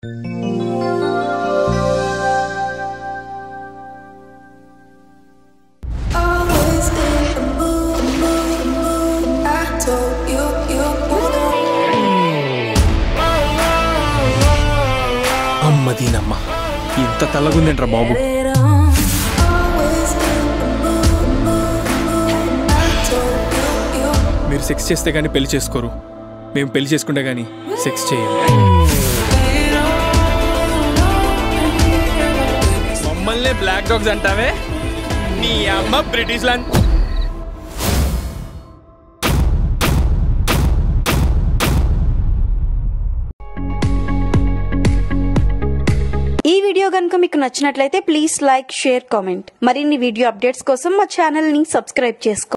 Always in the mood, mood, mood. I told you you wanna. అమ్మ దీనమ్మ ఇంత తెల్లగుందేంట్రా బాబు Get it on. Always in the mood, mood, mood. I told you you మీరు sex చేస్తే గానీ పెళ్లి చేసుకోరు మేము పెళ్లి చేసుకుంటే గానీ సెక్స్ చేయం మమ్మల్ని బ్లాక్ డాగ్స్ అంటావే నీ అమ్మ బ్రిటిష్ లా ఈ వీడియో కనుక మీకు నచ్చినట్లయితే ప్లీజ్ లైక్ షేర్ కామెంట్ మరిన్ని వీడియో అప్డేట్స్ కోసం మా ఛానల్ ని సబ్స్క్రైబ్ చేసుకోండి